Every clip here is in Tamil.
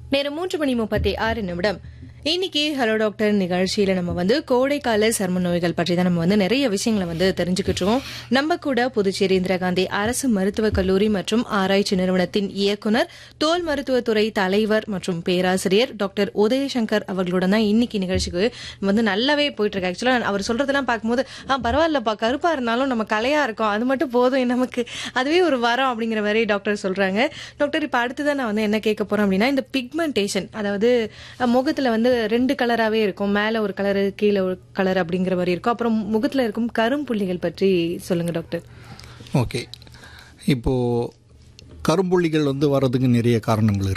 நேரம் மூன்று மணி முப்பத்தி ஆறு நிமிடம் இன்னைக்கு ஹலோ டாக்டர் நிகழ்ச்சியில நம்ம வந்து கோடைக்கால சர்ம நோய்கள் பற்றி தான் நம்ம வந்து நிறைய விஷயங்களை வந்து தெரிஞ்சுக்கிட்டு இருக்கோம் நம்ம கூட புதுச்சேரி இந்திரா காந்தி அரசு மருத்துவக் கல்லூரி மற்றும் ஆராய்ச்சி நிறுவனத்தின் இயக்குனர் தோல் மருத்துவத்துறை தலைவர் மற்றும் பேராசிரியர் டாக்டர் உதயசங்கர் அவர்களோட தான் இன்னைக்கு நிகழ்ச்சிக்கு வந்து நல்லாவே போயிட்டு இருக்கு ஆக்சுவலா அவர் சொல்றதெல்லாம் பார்க்கும்போது ஆ பரவாயில்லப்பா கருப்பா இருந்தாலும் நம்ம கலையா இருக்கோம் அது மட்டும் போதும் நமக்கு அதுவே ஒரு வரம் அப்படிங்கிற மாதிரி டாக்டர் சொல்றாங்க டாக்டர் இப்ப அடுத்ததான் நான் வந்து என்ன கேட்க போறேன் அப்படின்னா இந்த பிக்மெண்டேஷன் அதாவது அஹ், முகத்துல வந்து ரெண்டு கலராவே இருக்கும் மேல ஒரு கலர் கீழே ஒரு கலர் அப்படிங்கிற மாதிரி இருக்கும் அப்புறம் முகத்துல இருக்கும் கரும்புள்ளிகள் பற்றி சொல்லுங்க டாக்டர் ஓகே இப்போது கரும்புள்ளிகள் வந்து வர்றதுக்கு நிறைய காரணங்கள்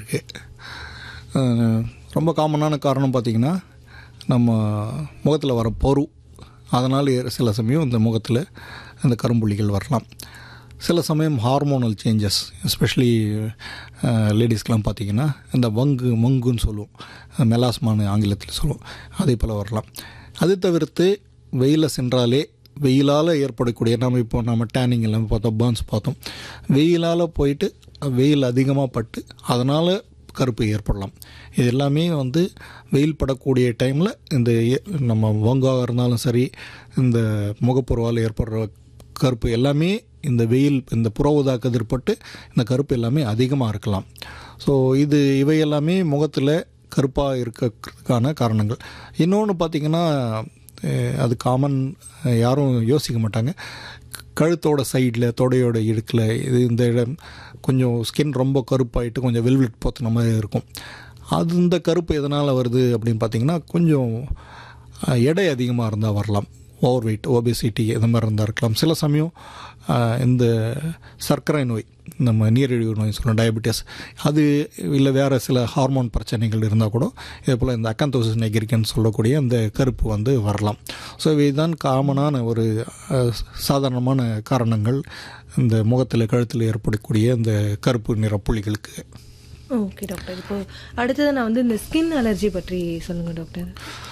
இருக்குது ரொம்ப காமனான காரணம் பார்த்திங்கன்னா நம்ம முகத்தில் வர பொறு அதனால் சில சமயம் இந்த முகத்தில் இந்த கரும்புள்ளிகள் வரலாம் சில சமயம் ஹார்மோனல் சேஞ்சஸ் எஸ்பெஷலி லேடிஸ்க்கெலாம் பார்த்திங்கன்னா இந்த வங்கு மங்குன்னு சொல்லுவோம் மெலாஸ்மான்னு ஆங்கிலத்தில் சொல்லுவோம் அதே போல் வரலாம் அது தவிர்த்து வெயிலில் சென்றாலே வெயிலால் ஏற்படக்கூடிய நம்ம இப்போ நம்ம டேனிங் எல்லாம் பார்த்தோம் பர்ன்ஸ் பார்த்தோம் வெயிலால் போயிட்டு வெயில் அதிகமாக பட்டு அதனால் கருப்பு ஏற்படலாம் இது எல்லாமே வந்து வெயில் படக்கூடிய டைமில் இந்த ஏ- நம்ம வங்காக இருந்தாலும் சரி இந்த முகப்பொருவால் ஏற்படுற கருப்பு எல்லாமே இந்த வெயில் இந்த புற ஊதா கதிர்பட்டு இந்த கருப்பு எல்லாமே அதிகமாக இருக்கலாம் ஸோ இது இவை எல்லாமே முகத்தில் கருப்பாக இருக்கிறதுக்கான காரணங்கள் இன்னொன்று பார்த்திங்கன்னா அஹ், அது காமன் யாரும் யோசிக்க மாட்டாங்க கழுத்தோட சைடில் தொடையோட இடுக்கில் இது இந்த இடம் கொஞ்சம் ஸ்கின் ரொம்ப கருப்பாயிட்டு கொஞ்சம் வெல்வெட் போத்துன மாதிரி இருக்கும் அது இந்த கருப்பு எதனால் வருது அப்படின்னு பார்த்தீங்கன்னா கொஞ்சம் அஹ், எடை அதிகமாக இருந்தால் வரலாம் ஓவர் வெயிட் ஒபேசிட்டி இந்த மாதிரி இருந்தால் இருக்கலாம் சில சமயம் அஹ், இந்த சர்க்கரை நோய் நம்ம நீரிழிவு நோய் சொல்லுவோம் டயபெட்டிஸ் அது இல்லை வேறு சில ஹார்மோன் பிரச்சனைகள் இருந்தால் கூட இதே போல் இந்த அக்கந்தோசிஸ் நெகிரிக்கன்னு சொல்லக்கூடிய அந்த கருப்பு வந்து வரலாம் ஸோ இதுதான் காமனான ஒரு அஹ், சாதாரணமான காரணங்கள் இந்த முகத்தில் கழுத்தில் ஏற்படக்கூடிய இந்த கருப்பு நிற புள்ளிகளுக்கு ஓகே டாக்டர் இப்போ அடுத்தது நான் வந்து இந்த ஸ்கின் அலர்ஜி பற்றி சொல்லுங்க டாக்டர்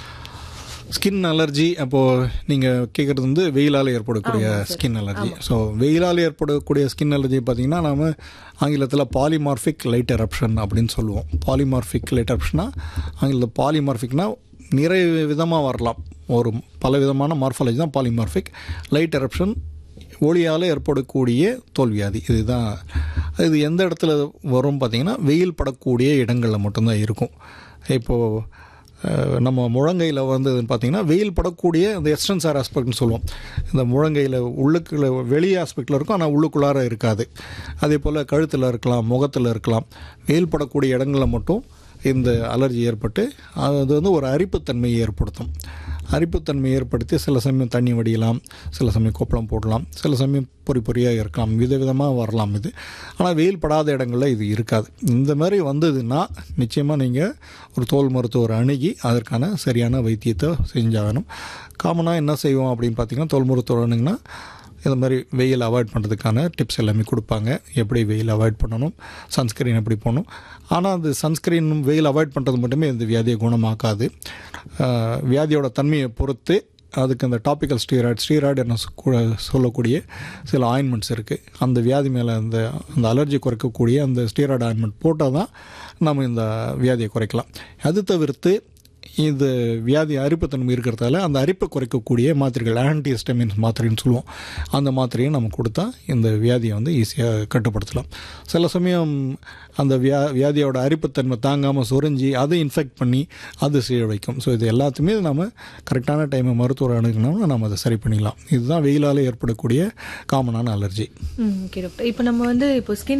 ஸ்கின் அலர்ஜி அப்போது நீங்கள் கேட்குறது வந்து வெயிலால் ஏற்படக்கூடிய ஸ்கின் அலர்ஜி ஸோ வெயிலால் ஏற்படக்கூடிய ஸ்கின் அலர்ஜி பார்த்தீங்கன்னா நாம ஆங்கிலத்தில் பாலிமார்பிக் லைட் எரப்ஷன் அப்படின்னு சொல்லுவோம் பாலிமார்பிக் லைட் எரப்ஷனா ஆங்கிலத்தில் பாலிமார்பிக்னா நிறைய விதமாக வரலாம் ஒரு பல விதமான மார்ஃபாலஜி தான் பாலிமார்பிக் லைட் எரப்ஷன் ஒளியால் ஏற்படக்கூடிய தோல்வியாதி இதுதான் இது எந்த இடத்துல வரும் பார்த்தீங்கன்னா வெயில் படக்கூடிய இடங்களில் மட்டும்தான் இருக்கும் இப்போது அஹ் நம்ம முழங்கையில் வந்து பார்த்தீங்கன்னா வெயில் படக்கூடிய அந்த எக்ஸ்டன்சார் ஆஸ்பெக்ட்னு சொல்லுவோம் இந்த முழங்கையில் உள்ளுக்குள்ள வெளி ஆஸ்பெக்டில் இருக்கும் ஆனால் உள்ளுக்குள்ளார இருக்காது அதே போல் கழுத்தில் இருக்கலாம் முகத்தில் இருக்கலாம் வெயில் படக்கூடிய இடங்களில் மட்டும் இந்த அலர்ஜி ஏற்பட்டு அது வந்து ஒரு அரிப்புத்தன்மையை ஏற்படுத்தும் அரிப்புத்தன்மை ஏற்படுத்தி சில சமயம் தண்ணி வடியலாம் சில சமயம் கொப்பளம் போடலாம் சில சமயம் பொறி பொறியாக இருக்கலாம் விதவிதமாக வரலாம் இது ஆனால் வெயில் படாத இடங்களில் இது இருக்காது இந்த மாதிரி வந்ததுன்னா நிச்சயமாக நீங்கள் ஒரு தோல் மருத்துவர் அணுகி அதற்கான சரியான வைத்தியத்தை செஞ்சாகணும் காமனாக என்ன செய்வோம் அப்படின்னு பார்த்தீங்கன்னா தோல் மருத்துவர் அணுகுனா இந்த மாதிரி வெயில் அவாய்ட் பண்ணுறதுக்கான டிப்ஸ் எல்லாமே கொடுப்பாங்க எப்படி வெயில் அவாய்ட் பண்ணணும் சன்ஸ்கிரீன் எப்படி போடணும் ஆனால் அந்த சன்ஸ்கிரீன் வெயில் அவாய்ட் பண்ணுறது மட்டுமே இந்த வியாதியை குணமாக்காது ஆஹ் வியாதியோட தன்மையை பொறுத்து அதுக்கு அந்த டாபிக்கல் ஸ்டீராய்டு ஸ்டீராய்டு என்ன சொ- கு- சொல்லக்கூடிய சில ஆயின்மெண்ட்ஸ் இருக்குது அந்த வியாதி மேலே அந்த அந்த அலர்ஜி குறைக்கக்கூடிய அந்த ஸ்டீராய்டு ஆயின்மெண்ட் போட்டால் தான் நம்ம இந்த வியாதியை குறைக்கலாம் அது தவிர்த்து இது வியாதி அரிப்புத்தன்மை இருக்கிறதால அந்த அரிப்பை குறைக்கக்கூடிய மாத்திரைகள் ஆன்டிஹிஸ்டமின்ஸ் மாத்திரைன்னு சொல்லுவோம் அந்த மாத்திரையை நம்ம கொடுத்தா இந்த வியாதியை வந்து ஈஸியாக கட்டுப்படுத்தலாம் சில சமயம் அந்த வியா வியாதியோட அரிப்புத்தன்மை தாங்காமல் சுரிஞ்சி அதை இன்ஃபெக்ட் பண்ணி அது சீழ வைக்கும் ஸோ இது எல்லாத்தையுமே நம்ம கரெக்டான டைமை மருத்துவர் அணுகுனோம்னா நம்ம அதை சரி பண்ணிடலாம் இதுதான் வெயிலால் ஏற்படக்கூடிய காமனான அலர்ஜி ம் ஓகே டாக்டர் இப்போ நம்ம வந்து இப்போ ஸ்கின்